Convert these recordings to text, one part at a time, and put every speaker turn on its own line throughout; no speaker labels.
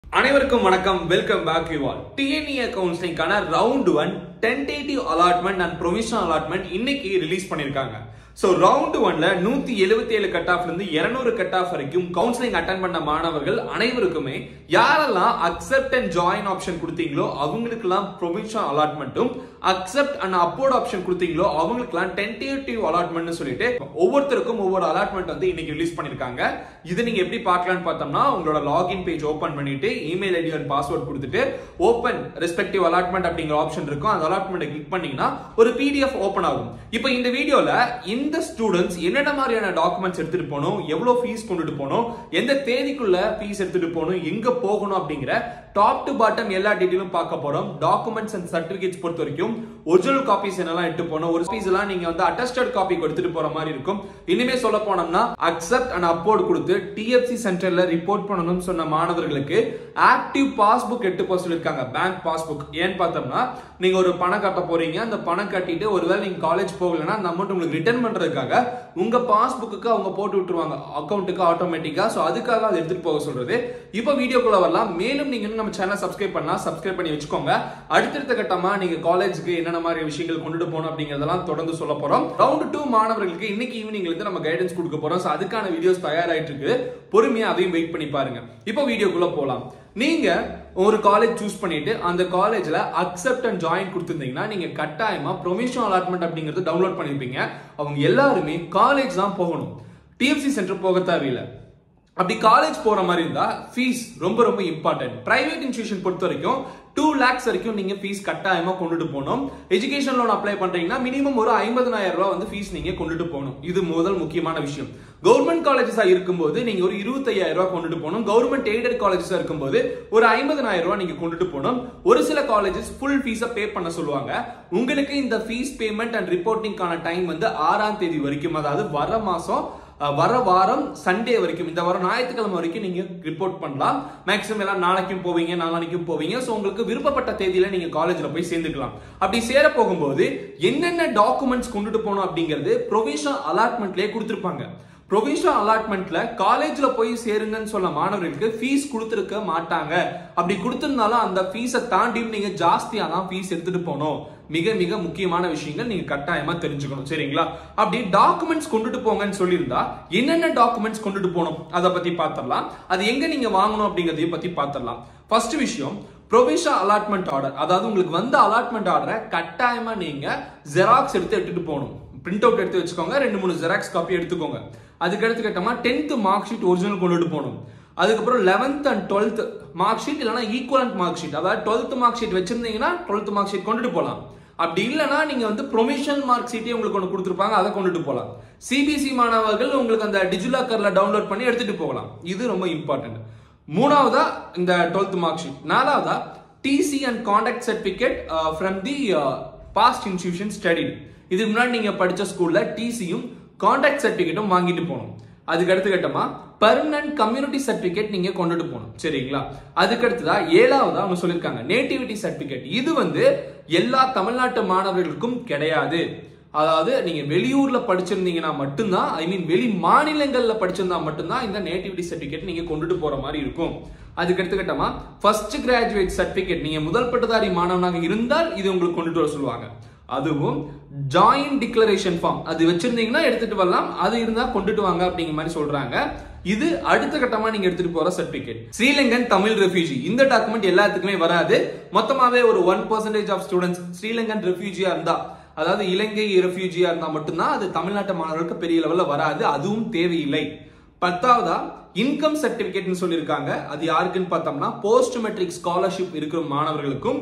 அனைவருக்கும் வணக்கம் welcome back you all TNE கவுன்சிலிங்கான round one tentative allotment and provisional allotment இன்னைக்கு ரிலீஸ் பண்ணிருக்காங்க ஸோ ரவுண்ட் ஒன்ல நூத்தி எழுபத்தி ஏழு கட் ஆஃப்ல இருந்து இருநூறு கட் ஆஃப் வரைக்கும் கவுன்சிலிங் அட்டன் பண்ண மாணவர்கள் அனைவருக்குமே யாரெல்லாம் அக்செப்ட் அண்ட் ஜாயின் ஆப்ஷன் கொடுத்தீங்களோ அவங்களுக்கெல்லாம் ப்ரொவிஷனல் அலாட்மெண்ட்டும் அக்செப்ட் அண்ட் அப்போர்ட் ஆப்ஷன் கொடுத்தீங்களோ அவங்களுக்குலாம் டென்டேட்டிவ் அலாட்மெண்ட் சொல்லிட்டு ஒவ்வொருத்தருக்கும் ஒவ்வொரு அலாட்மெண்ட் வந்து இன்னைக்கு ரிலீஸ் பண்ணிருக்காங்க இது நீங்க எப்படி பார்க்கலாம்னு பார்த்தோம்னா உங்களோட லாகின் பேஜ் ஓபன் பண்ணிட்டு இமெயில் ஐடி அண்ட் பாஸ்வேர்ட் கொடுத்துட்டு ஓபன் ரெஸ்பெக்டிவ் அலாட்மெண்ட் அப்படிங்கிற ஆப்ஷன் இருக்கும் அந்த அலாட்மெண்ட் கிளிக் பண்ணீங்கன்னா ஒரு பிடிஎஃப் ஓபன் ஆகும் இப்போ இந்த வீடியோல இந்த ஸ்டூடெண்ட்ஸ் என்னென்ன மாதிரியான டாக்குமெண்ட்ஸ் எடுத்துட்டு போகணும் எவ்வளவு ஃபீஸ் கொண்டுட்டு போகணும் எந்த தேதிக்குள்ள ஃபீஸ் எடுத்துட்டு போகணும் எங்க போகணும் அப்படிங்கிற டாப் டு பாட்டம் எல்லா டீட்டெயிலும் பார்க்க போறோம் டாக்குமெண்ட்ஸ் அண்ட் சர்டிபிகேட்ஸ் பொறுத்த வரைக்கும் ஒரிஜினல் காப்பீஸ் என்னெல்லாம் எடுத்து போகணும் ஒரு பீஸ் எல்லாம் நீங்க வந்து அட்டஸ்டட் காப்பி எடுத்துட்டு போற மாதிரி இருக்கும் இனிமே சொல்ல போனோம்னா அக்செப்ட் அண்ட் அப்போர்ட் கொடுத்து டிஎஃப்சி சென்டர்ல ரிப்போர்ட் பண்ணணும்னு சொன்ன மாணவர்களுக்கு ஆக்டிவ் பாஸ்புக் எடுத்து போக சொல்லியிருக்காங்க பேங்க் பாஸ்புக் ஏன்னு பார்த்தோம்னா நீங்க ஒரு பணம் கட்ட போறீங்க அந்த பணம் கட்டிட்டு ஒருவேளை நீங்க காலேஜ் போகலன்னா அந்த அமௌண்ட் உங்களுக்கு ரிட்டர்ன் பண்றதுக்காக உங்க பாஸ்புக்கு அவங்க போட்டு விட்டுருவாங்க அக்கௌண்ட்டுக்கு ஆட்டோமேட்டிக்கா ஸோ அதுக்காக அதை எடுத்துட்டு போக சொல்றது இப்போ வீடியோக்குள்ள வரலாம் மேலும் நீங்க இன்னும் நம்ம சேனல் சப்ஸ்கிரைப் பண்ணா சப்ஸ்கிரைப் பண்ணி வச்சுக்கோங்க அடுத்தடுத்த கட்டமா நீங்க காலேஜுக்கு என்னென்ன மாதிரி விஷயங்கள் கொண்டுட்டு போகணும் அப்படிங்கறதெல்லாம் தொடர்ந்து சொல்ல போறோம் ரவுண்ட் டூ மாணவர்களுக்கு இன்னைக்கு ஈவினிங்ல இருந்து நம்ம கைடன்ஸ் கொடுக்க போறோம் ஸோ அதுக்கான வீடியோஸ் தயாராயிட்டு இருக்கு பொறுமையா அதையும் வெயிட் பண்ணி பாருங்க இப்போ வீடியோக்குள்ள போலாம் நீங்க ஒரு காலேஜ் சூஸ் பண்ணிட்டு அந்த காலேஜ்ல அக்செப்ட் அண்ட் ஜாயின் கொடுத்துருந்தீங்கன்னா நீங்க கட்டாயமா ப்ரொவிஷனல் அலாட்மெண்ட் அப்படிங்கறது டவுன்லோட் பண்ணிருப்பீங்க அவங்க எல்லாருமே காலேஜ் தான் போகணும் டிஎஃப்சி சென்டர் போக தேவையில்லை அப்படி காலேஜ் போற மாதிரி இருந்தா ஃபீஸ் ரொம்ப ரொம்ப இம்பார்ட்டன்ட் பிரைவேட் இன்ஸ்டியூஷன் பொறுத்த வரைக்கும் டூ லேக்ஸ் வரைக்கும் நீங்க ஃபீஸ் கட்டாயமா கொண்டுட்டு போகணும் எஜுகேஷன் லோன் அப்ளை பண்றீங்கன்னா மினிமம் ஒரு ஐம்பதனாயிரம் ரூபாய் வந்து ஃபீஸ் நீங்க கொண்டுட்டு போகணும் இது முதல் முக்கியமான விஷயம் கவர்மெண்ட் காலேஜஸா இருக்கும்போது நீங்க ஒரு இருபத்தையாயிரம் ரூபாய் கொண்டுட்டு போகணும் கவர்மெண்ட் எய்டட் காலேஜஸா இருக்கும்போது ஒரு ஐம்பதனாயிரம் ரூபாய் நீங்க கொண்டுட்டு போகணும் ஒரு சில காலேஜஸ் ஃபுல் ஃபீஸை பே பண்ண சொல்லுவாங்க உங்களுக்கு இந்த ஃபீஸ் பேமெண்ட் அண்ட் ரிப்போர்ட்டிங்கான டைம் வந்து ஆறாம் தேதி வரைக்கும் அதாவது வர மாசம் வர வாரம் சண்டே வரைக்கும் இந்த வாரம் ஞாயிற்றுக்கிழமை வரைக்கும் நீங்க ரிப்போர்ட் பண்ணலாம் மேக்ஸிமம் எல்லாம் நாளைக்கும் போவீங்க நாளானிக்கும் போவீங்க ஸோ உங்களுக்கு விருப்பப்பட்ட தேதியில நீங்க காலேஜ்ல போய் சேர்ந்துக்கலாம் அப்படி சேர போகும்போது என்னென்ன டாக்குமெண்ட்ஸ் கொண்டுட்டு போகணும் அப்படிங்கிறது ப்ரொவிஷனல் அலாட்மெண்ட்லயே கொடுத்துருப்பாங்க ப்ரொவிஷனல் அலாட்மெண்ட்ல காலேஜ்ல போய் சேருங்கன்னு சொல்ல மாணவர்களுக்கு ஃபீஸ் கொடுத்துருக்க மாட்டாங்க அப்படி கொடுத்திருந்தாலும் அந்த ஃபீஸை தாண்டியும் நீங்க ஜாஸ்தியா தான் ஃபீஸ் எடுத்துட்டு போகணும் மிக மிக முக்கியமான விஷயங்கள் நீங்க கட்டாயமா தெரிஞ்சுக்கணும் சரிங்களா அப்படி டாக்குமெண்ட்ஸ் கொண்டுட்டு போங்கன்னு சொல்லியிருந்தா என்னென்ன டாக்குமெண்ட்ஸ் கொண்டுட்டு போகணும் அதை பத்தி பார்த்துடலாம் அது எங்க நீங்க வாங்கணும் அப்படிங்கறதையும் பத்தி பார்த்துடலாம் ஃபர்ஸ்ட் விஷயம் ப்ரொவிஷனல் அலாட்மெண்ட் ஆர்டர் அதாவது உங்களுக்கு வந்த அலாட்மெண்ட் ஆர்டரை கட்டாயமா நீங்க ஜெராக்ஸ் எடுத்து எடுத்துட்டு போகணும் பிரிண்ட் அவுட் எடுத்து வச்சுக்கோங்க ரெண்டு மூணு ஜெராக்ஸ் காப்பி எடுத்துக்கோங்க அதுக்கு அடுத்து கேட்டோம்னா டென்த் மார்க் ஷீட் ஒரிஜினல் கொண்டுட்டு போகணும் அதுக்கப்புறம் eleventh and twelfth mark sheet இல்லைனா ஈக்குவலண்ட் மார்க் ஷீட் அதாவது டுவெல்த் மார்க் ஷீட் வச்சிருந்தீங்கன்னா டுவெல்த் மார்க் ஷீட் கொண்டுட்டு போகலாம் அப்படி இல்லைனா நீங்க வந்து ப்ரொமிஷன் மார்க் ஷீட்டே உங்களுக்கு ஒன்று கொடுத்துருப்பாங்க அதை கொண்டுட்டு போகலாம் சிபிசி மாணவர்கள் உங்களுக்கு அந்த டிஜிலாக்கர்ல டவுன்லோட் பண்ணி எடுத்துட்டு போகலாம் இது ரொம்ப இம்பார்ட்டன்ட் மூணாவதா இந்த டுவெல்த் மார்க் ஷீட் நாலாவதா TC and conduct certificate from the past institution study இதுக்கு முன்னாடி நீங்க படிச்ச ஸ்கூல்ல டிசியும் கான்டாக்ட் சர்டிபிகேட்டும் வாங்கிட்டு போகணும் அதுக்கு அடுத்து கட்டமா பர்மனன்ட் கம்யூனிட்டி சர்டிபிகேட் நீங்க கொண்டுட்டு போகணும் சரிங்களா அதுக்கு அடுத்ததா ஏழாவதா அவங்க சொல்லியிருக்காங்க நேட்டிவிட்டி சர்டிபிகேட் இது வந்து எல்லா தமிழ்நாட்டு மாணவர்களுக்கும் கிடையாது அதாவது நீங்க வெளியூர்ல படிச்சிருந்தீங்கன்னா மட்டும்தான் ஐ மீன் வெளி மாநிலங்கள்ல படிச்சிருந்தா மட்டும்தான் இந்த நேட்டிவிட்டி சர்டிபிகேட் நீங்க கொண்டுட்டு போற மாதிரி இருக்கும் அதுக்கு எடுத்துக்கிட்டோமா ஃபர்ஸ்ட் கிராஜுவேட் சர்டிபிகேட் நீங்க முதல் பட்டதாரி மாணவனாக இருந்தால் இது உங்களுக்கு கொண்டுட்டு வர சொல்லுவாங்க அதுவும் ஜாயின் டிக்ளரேஷன் ஃபார்ம் அது வச்சிருந்தீங்கன்னா எடுத்துட்டு வரலாம் அது இருந்தா கொண்டுட்டு வாங்க அப்படிங்கிற மாதிரி சொல்றாங்க இது அடுத்த கட்டமா நீங்க எடுத்துட்டு போற சர்டிபிகேட் ஸ்ரீலங்கன் தமிழ் ரெஃப்யூஜி இந்த டாக்குமெண்ட் எல்லாத்துக்குமே வராது மொத்தமாவே ஒரு one percentage of students Sri Lankan ரெஃப்யூஜியா இருந்தா அதாவது இலங்கை ரெஃப்யூஜியா இருந்தா மட்டும்தான் அது தமிழ்நாட்டு மாணவர்களுக்கு பெரிய லெவல்ல வராது அதுவும் தேவையில்லை பத்தாவதா இன்கம் சர்டிபிகேட்னு சொல்லியிருக்காங்க அது யாருக்குன்னு பார்த்தோம்னா போஸ்ட் மெட்ரிக் ஸ்காலர்ஷிப் இருக்கிற மாணவர்களுக்கும்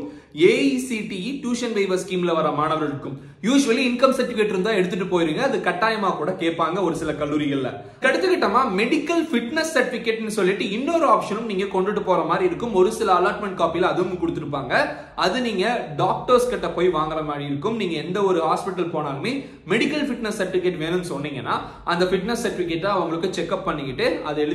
ஏஇசிடிஇ டியூஷன் வைவர் ஸ்கீம்ல வர மாணவர்களுக்கும் யூஸ்வலி இன்கம் சர்டிபிகேட் இருந்தா எடுத்துட்டு போயிருங்க அது கட்டாயமா கூட கேட்பாங்க ஒரு சில கல்லூரிகள்ல அடுத்துக்கிட்டமா மெடிக்கல் ஃபிட்னஸ் சர்டிபிகேட்னு சொல்லிட்டு இன்னொரு ஆப்ஷனும் நீங்க கொண்டுட்டு போற மாதிரி இருக்கும் ஒரு சில அலாட்மெண்ட் காப்பில அதுவும் கொடுத்துருப்பாங்க அது நீங்க டாக்டர்ஸ் கிட்ட போய் வாங்குற மாதிரி இருக்கும் நீங்க எந்த ஒரு ஹாஸ்பிட்டல் போனாலுமே மெடிக்கல் ஃபிட்னஸ் சர்டிபிகேட் வேணும்னு சொன்னீங்கன்னா அந்த ஃபிட்னஸ் சர்டிபிகேட்டை அவங்களுக்கு செக்அப் பண்ணிக்கிட்டு அதை எழுதி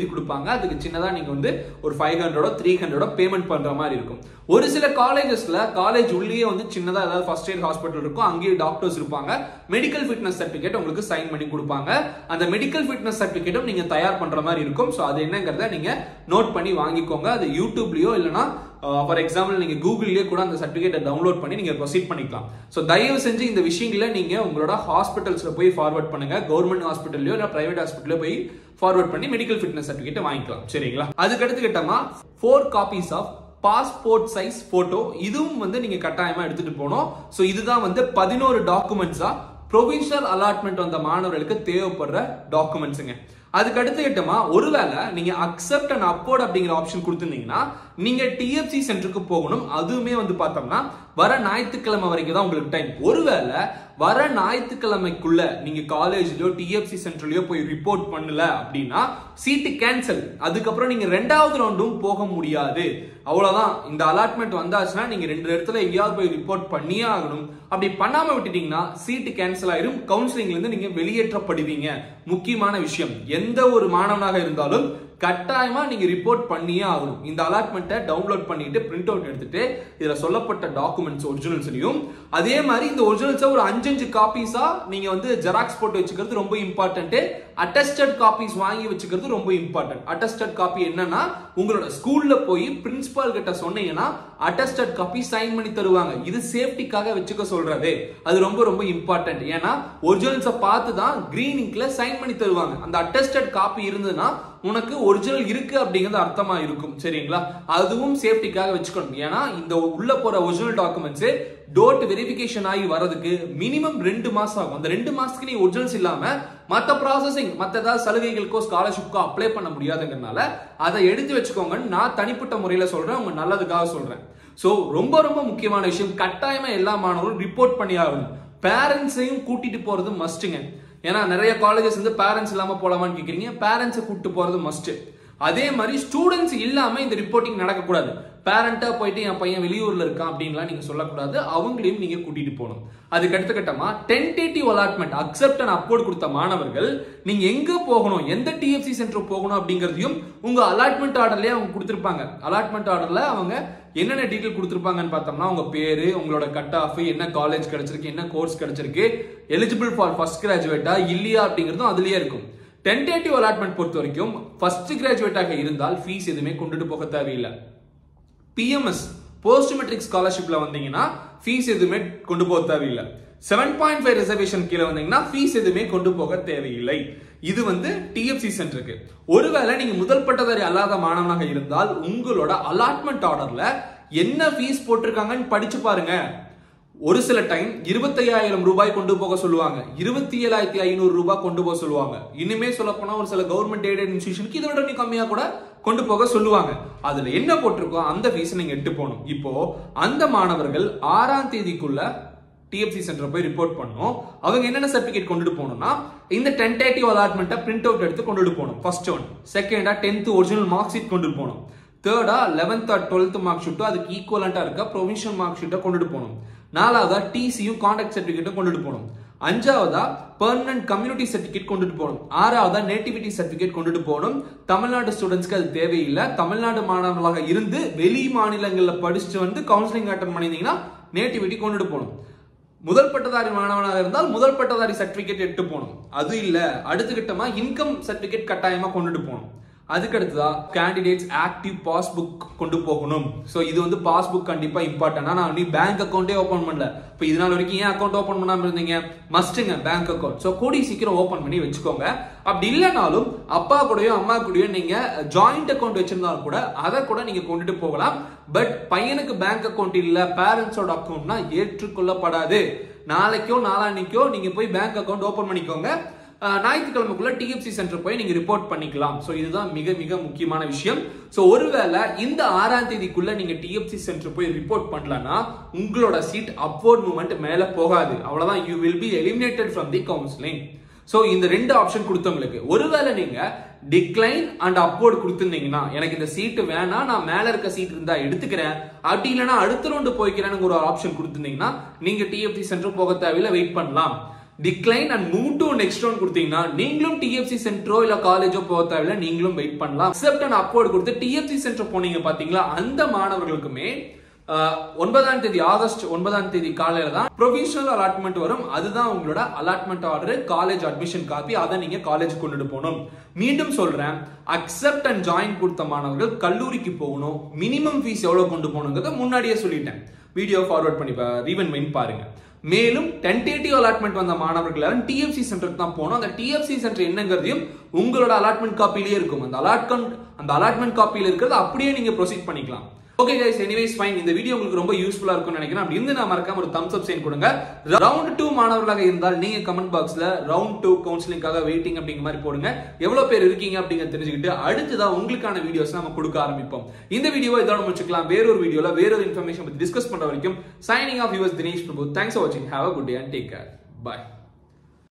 எழுதி கொடுப்பாங்க அதுக்கு சின்னதா நீங்க வந்து ஒரு ஃபைவ் ஹண்ட்ரடோ த்ரீ ஹண்ட்ரடோ பேமெண்ட் பண்ற மாதிரி இருக்கும் ஒரு சில காலேஜஸ்ல காலேஜ் உள்ளேயே வந்து சின்னதா ஏதாவது ஃபர்ஸ்ட் எய்ட் ஹாஸ்பிட்டல் இருக்கும் அங்கேயே டாக்டர்ஸ் இருப்பாங்க மெடிக்கல் ஃபிட்னஸ் சர்டிபிகேட் உங்களுக்கு சைன் பண்ணி கொடுப்பாங்க அந்த மெடிக்கல் ஃபிட்னஸ் சர்டிபிகேட்டும் நீங்க தயார் பண்ற மாதிரி இருக்கும் ஸோ அது என்னங்கிறத நீங்க நோட் பண்ணி வாங்கிக்கோங்க அது யூடியூப்லயோ இல்லைன்னா ஃபார் எக்ஸாம்பிள் நீங்க கூகுள்லயே கூட அந்த சர்டிபிகேட்டை டவுன்லோட் பண்ணி நீங்க ப்ரொசீட் பண்ணிக்கலாம் ஸோ தயவு செஞ்சு இந்த விஷயங்களை நீங்க உங்களோட ஹாஸ்பிட்டல்ஸ்ல போய் ஃபார்வர்ட் பண்ணுங்க கவர்மெண்ட் ஹாஸ்பிட்டல்லையோ இல்லை பிரைவேட் ஹாஸ்பிட்டலோ போய் ஃபார்வர்ட் பண்ணி மெடிக்கல் ஃபிட்னஸ் சர்டிபிகேட் வாங்கிக்கலாம் சரிங்களா அதுக்கு அடுத்து கிட்டமா four copies of passport size photo இதுவும் வந்து நீங்க கட்டாயமா எடுத்துட்டு போகணும் ஸோ இதுதான் வந்து பதினோரு டாக்குமெண்ட்ஸா ப்ரொவிஷனல் அலாட்மெண்ட் வந்த மாணவர்களுக்கு தேவைப்படுற டாக்குமெண்ட்ஸுங்க அதுக்கு அடுத்து கிட்டமா ஒருவேளை நீங்க அக்செப்ட் அண்ட் அப்போர்ட் அப்படிங்கிற ஆப்ஷன் கொடுத்துருந்தீங்கன்னா நீங்க டிஎஃப்சி சென்டருக்கு போகணும் அதுவுமே வந்து பார்த்தோம்னா வர ஞாயிற்றுக்கிழமை வரைக்கும் தான் உங்களுக்கு டைம் ஒருவேளை வர ஞாயிற்றுக்கிழமைக்குள்ள நீங்க காலேஜ்லயோ டிஎஃப்சி சென்டர்லயோ போய் ரிப்போர்ட் பண்ணல அப்படின்னா சீட்டு கேன்சல் அதுக்கப்புறம் நீங்க ரெண்டாவது ரவுண்டும் போக முடியாது அவ்வளவுதான் இந்த அலாட்மெண்ட் வந்தாச்சுன்னா நீங்க ரெண்டு இடத்துல எங்கேயாவது போய் ரிப்போர்ட் பண்ணியே ஆகணும் அப்படி பண்ணாம விட்டுட்டீங்கன்னா சீட்டு கேன்சல் ஆயிரும் கவுன்சிலிங்ல இருந்து நீங்க வெளியேற்றப்படுவீங்க முக்கியமான விஷயம் எந்த ஒரு மாணவனாக இருந்தாலும் கட்டாயமா நீங்க ரிப்போர்ட் பண்ணியே ஆகணும் இந்த அலாட்மெண்ட்டை டவுன்லோட் பண்ணிட்டு பிரிண்ட் அவுட் எடுத்துட்டு இதுல சொல்லப்பட்ட டாக்குமெண்ட்ஸ் ஒரிஜினல்ஸ்லையும் அதே மாதிரி இந்த ஒரிஜினல்ஸை ஒரு அஞ்சஞ்சு காப்பீஸா நீங்க வந்து ஜெராக்ஸ் போட்டு வச்சுக்கிறது ரொம்ப இம்பார்ட்டன்ட் அட்டஸ்டட் காப்பீஸ் வாங்கி வச்சுக்கிறது ரொம்ப இம்பார்ட்டன்ட் அட்டஸ்டட் காப்பி என்னன்னா உங்களோட ஸ்கூல்ல போய் பிரின்சிபால் கிட்ட சொன்னீங்கன்னா அட்டஸ்டட் காப்பி சைன் பண்ணி தருவாங்க இது சேஃப்டிக்காக வச்சுக்க சொல்றது அது ரொம்ப ரொம்ப இம்பார்ட்டன்ட் ஏன்னா ஒரிஜினல்ஸை பார்த்து தான் கிரீன் இங்க்ல சைன் பண்ணி தருவாங்க அந்த அட்டஸ்டட் காப்பி இருந்ததுன்னா உனக்கு ஒரிஜினல் இருக்கு அப்படிங்கிறது அர்த்தமா இருக்கும் சரிங்களா அதுவும் சேஃப்டிக்காக வச்சுக்கணும் ஏன்னா இந்த உள்ள போற ஒரிஜினல் டாக்குமெண்ட்ஸ் டோட் வெரிஃபிகேஷன் ஆகி வரதுக்கு மினிமம் ரெண்டு மாசம் ஆகும் அந்த ரெண்டு மாசத்துக்கு நீ ஒரிஜினல்ஸ் இல்லாம மத்த ப்ராசஸிங் மத்த ஏதாவது சலுகைகளுக்கோ ஸ்காலர்ஷிப்க்கோ அப்ளை பண்ண முடியாதுங்கிறனால அதை எடுத்து வச்சுக்கோங்கன்னு நான் தனிப்பட்ட முறையில சொல்றேன் உங்க நல்லதுக்காக சொல்றேன் சோ ரொம்ப ரொம்ப முக்கியமான விஷயம் கட்டாயமா எல்லா மாணவரும் ரிப்போர்ட் பண்ணி ஆகணும் பேரண்ட்ஸையும் கூட்டிட்டு போறது மஸ்ட்டுங்க ஏன்னா நிறைய காலேஜஸ் வந்து பேரண்ட்ஸ் இல்லாம போலாமான்னு கேக்குறீங்க பேரண்ட்ஸை கூட்டு போறது மஸ்ட் அதே மாதிரி ஸ்டூடெண்ட்ஸ் இல்லாம இந்த ரிப்போர்ட்டிங் நடக்கக்கூடாது பேரண்டா போயிட்டு என் பையன் வெளியூர்ல இருக்கான் அப்படின்லாம் நீங்க சொல்லக்கூடாது அவங்களையும் நீங்க கூட்டிட்டு போகணும் அதுக்கு அடுத்த கட்டமா tentative allotment accept and upward கொடுத்த மாணவர்கள் நீங்க எங்க போகணும் எந்த டிஎஃப்சி சென்டர் போகணும் அப்படிங்கறதையும் உங்க அலாட்மெண்ட் ஆர்டர்லயே அவங்க கொடுத்திருப்பாங்க அலாட்மெண்ட் ஆர்டர்ல அவங்க என்னென்ன டீட்டெயில் கொடுத்துருப்பாங்கன்னு பார்த்தோம்னா உங்க பேரு உங்களோட கட் ஆஃப் என்ன காலேஜ் கிடைச்சிருக்கு என்ன கோர்ஸ் கிடைச்சிருக்கு எலிஜிபிள் ஃபார் ஃபர்ஸ்ட் கிராஜுவேட்டா இல்லையா அப்படிங்கிறதும் அதுலயே இருக்கும் டென்டேட்டிவ் அலாட்மெண்ட் பொறுத்த வரைக்கும் ஃபர்ஸ்ட் கிராஜுவேட்டாக இருந்தால் ஃபீஸ் எதுவுமே கொண்டுட்டு போக தேவையில்லை பிஎம்எஸ் போஸ்ட் மெட்ரிக் ஸ்காலர்ஷிப்ல வந்தீங்கன்னா ஃபீஸ் எதுவுமே கொண்டு போக தேவையில்லை செவன் பாயிண்ட் ஃபைவ் ரிசர்வேஷன் கீழே வந்தீங்கன்னா ஃபீஸ் எதுவுமே கொண்டு போக தேவையில்லை இது வந்து டிஎஃப்சி சென்டருக்கு ஒருவேளை நீங்க முதல் பட்டதாரி அல்லாத மாணவனாக இருந்தால் உங்களோட அலாட்மெண்ட் ஆர்டர்ல என்ன ஃபீஸ் போட்டிருக்காங்கன்னு படிச்சு பாருங்க ஒரு சில டைம் இருபத்தையாயிரம் ரூபாய் கொண்டு போக சொல்லுவாங்க இருபத்தி ஏழாயிரத்தி ஐநூறு ரூபாய் கொண்டு போக சொல்லுவாங்க இனிமே சொல்ல போனா ஒரு சில கவர்மெண்ட் எய்டட் இன்ஸ்டியூஷனுக்கு இதை விட நீ கம்மியா கூட கொண்டு போக சொல்லுவாங்க அதுல என்ன போட்டிருக்கோ அந்த ஃபீஸ் நீங்க எட்டு போகணும் இப்போ அந்த மாணவர்கள் ஆறாம் தேதிக்குள்ள டிஎஃப்சி சென்டர் போய் ரிப்போர்ட் பண்ணணும் அவங்க என்னென்ன சர்டிபிகேட் கொண்டுட்டு போகணும்னா இந்த டென்டேட்டிவ் அலாட்மெண்ட்டை பிரிண்ட் அவுட் எடுத்து கொண்டுட்டு போகணும் ஃபர்ஸ்ட் ஒன் செகண்டா டென்த் ஒரிஜினல் மார்க் ஷீட் கொண்டுட்டு போகணும் தேர்டா லெவன்த் ஆர் டுவெல்த் மார்க் ஷீட்டோ அதுக்கு ஈக்குவலண்டா இருக்க ப்ரொவிஷனல் மார்க் ஷீட்டை கொண்டுட்டு போகணும் நாலாவதா டிசியும் கான்டாக்ட் சர்டிபிகேட்டும் கொண்டுட்டு போகணும் அஞ்சாவதா பெர்மனன்ட் கம்யூனிட்டி சர்டிபிகேட் கொண்டுட்டு போகணும் ஆறாவதா நேட்டிவிட்டி சர்டிபிகேட் கொண்டுட்டு போகணும் தமிழ்நாடு ஸ்டூடெண்ட்ஸ்க்கு அது தேவையில்லை தமிழ்நாடு மாணவர்களாக இருந்து வெளி மாநிலங்களில் படிச்சுட்டு வந்து கவுன்சிலிங் அட்டன் பண்ணியிருந்தீங்கன்னா நேட்டிவிட்டி கொண்டுட்டு போகணும் முதல் பட்டதாரி மாணவனாக இருந்தால் முதல் பட்டதாரி சர்டிபிகேட் எடுத்து போகணும் அது இல்ல அடுத்த கட்டமா இன்கம் சர்டிபிகேட் கட்டாயமா கொண்டுட்டு போகணும் அதுக்கு அடுத்ததா கேண்டிடேட்ஸ் ஆக்டிவ் பாஸ்புக் கொண்டு போகணும் ஸோ இது வந்து பாஸ்புக் கண்டிப்பா இம்பார்ட்டன் நான் நீ பேங்க் அக்கௌண்ட்டே ஓப்பன் பண்ணல இப்போ இது நாள் வரைக்கும் ஏன் அக்கௌண்ட் ஓப்பன் பண்ணாம இருந்தீங்க மஸ்ட்டுங்க பேங்க் அக்கௌண்ட் ஸோ கூடி சீக்கிரம் ஓப்பன் பண்ணி வச்சுக்கோங்க அப்படி இல்லைனாலும் அப்பா கூடயோ அம்மா கூடயோ நீங்க ஜாயிண்ட் அக்கௌண்ட் வச்சிருந்தாலும் கூட அதை கூட நீங்க கொண்டுட்டு போகலாம் பட் பையனுக்கு பேங்க் அக்கௌண்ட் இல்ல பேரண்ட்ஸோட அக்கௌண்ட்னா ஏற்றுக்கொள்ளப்படாது நாளைக்கோ நாளான்னைக்கோ நீங்க போய் பேங்க் அக்கௌண்ட் ஓபன் பண்ணிக்கோங்க அஹ், ஞாயிற்றுக்கிழமைக்குள்ள டிஎஃப்சி சென்டர் போய் நீங்க ரிப்போர்ட் பண்ணிக்கலாம் ஸோ இதுதான் மிக மிக முக்கியமான விஷயம் ஸோ ஒருவேளை இந்த ஆறாம் தேதிக்குள்ள நீங்க டிஎஃப்சி சென்டர் போய் ரிப்போர்ட் பண்ணலன்னா உங்களோட சீட் அப்வர்ட் மூவ்மெண்ட் மேல போகாது அவ்வளவுதான் you will be eliminated from the counselling so இந்த ரெண்டு ஆப்ஷன் கொடுத்தவங்களுக்கு ஒருவேளை நீங்க டிக்ளைன் அண்ட் அப்போர்ட் கொடுத்துருந்தீங்கன்னா எனக்கு இந்த சீட்டு வேணாம் நான் மேல இருக்க சீட் இருந்தா எடுத்துக்கிறேன் அப்படி இல்லைன்னா அடுத்த ரவுண்டு போய்க்கிறேன்னு ஒரு ஆப்ஷன் கொடுத்துருந்தீங்கன்னா நீங்க டிஎஃப்சி சென்டர் போக தேவையில்ல வெயிட் பண்ணலாம் decline and move to next round கொடுத்தீங்கன்னா நீங்களும் டிஎஃப்சி சென்டரோ இல்ல காலேஜோ போக தேவையில்ல நீங்களும் வெயிட் பண்ணலாம் அக்செப்ட் அண்ட் அப்வர்ட் கொடுத்து டிஎஃப்சி சென்டர் போனீங்க பாத்தீங்களா அந்த மாணவர்களுக்குமே ஆஹ், ஒன்பதாம் தேதி ஆகஸ்ட் ஒன்பதாம் தேதி காலையில தான் ப்ரொவிஷனல் அலாட்மெண்ட் வரும் அதுதான் உங்களோட allotment order college admission copy அதை நீங்க காலேஜ் கொண்டுட்டு போகணும் மீண்டும் சொல்றேன் அக்செப்ட் அண்ட் ஜாயின் கொடுத்த மாணவர்கள் கல்லூரிக்கு போகணும் மினிமம் ஃபீஸ் எவ்வளவு கொண்டு போகணுங்கிறத முன்னாடியே சொல்லிட்டேன் வீடியோ ஃபார்வர்ட் பண்ணி ரீவன் பண்ணி பாருங்க மேலும் டென்டேட்டிவ் அலாட்மெண்ட் வந்த மாணவர்கள் எல்லாரும் டிஎஃப்சி சென்டருக்கு தான் போகணும் அந்த டிஎஃப்சி சென்டர் என்னங்கிறதையும் உங்களோட அலாட்மெண்ட் காப்பிலேயே இருக்கும் அந்த அலாட்மெண்ட் அந்த அலாட்மெண்ட் காப்பியில் இருக்கிறது அப்படியே நீங்க ப்ரொசீட் பண்ணிக்கலாம் ஓகே கைஸ் எனிவேஸ் ஃபைன் இந்த வீடியோ உங்களுக்கு ரொம்ப யூஸ்ஃபுல்லா இருக்கும்னு நினைக்கிறேன் அப்படி இருந்து நான் மறக்காம ஒரு தம்ஸ் அப் சைன் கொடுங்க ரவுண்ட் டூ மாணவர்களாக இருந்தால் நீங்க கமெண்ட் பாக்ஸ்ல ரவுண்ட் டூ கவுன்சிலிங்காக வெயிட்டிங் அப்படிங்கிற மாதிரி போடுங்க எவ்வளவு பேர் இருக்கீங்க அப்படிங்க தெரிஞ்சுக்கிட்டு அடுத்ததா உங்களுக்கான வீடியோஸ் நம்ம கொடுக்க ஆரம்பிப்போம் இந்த வீடியோ இதோட முடிச்சுக்கலாம் வேறொரு வீடியோல வேறொரு இன்ஃபர்மேஷன் பத்தி டிஸ்கஸ் பண்ற வரைக்கும் signing off yours Dinesh Prabhu thanks for வாட்சிங் have a good day and take care bye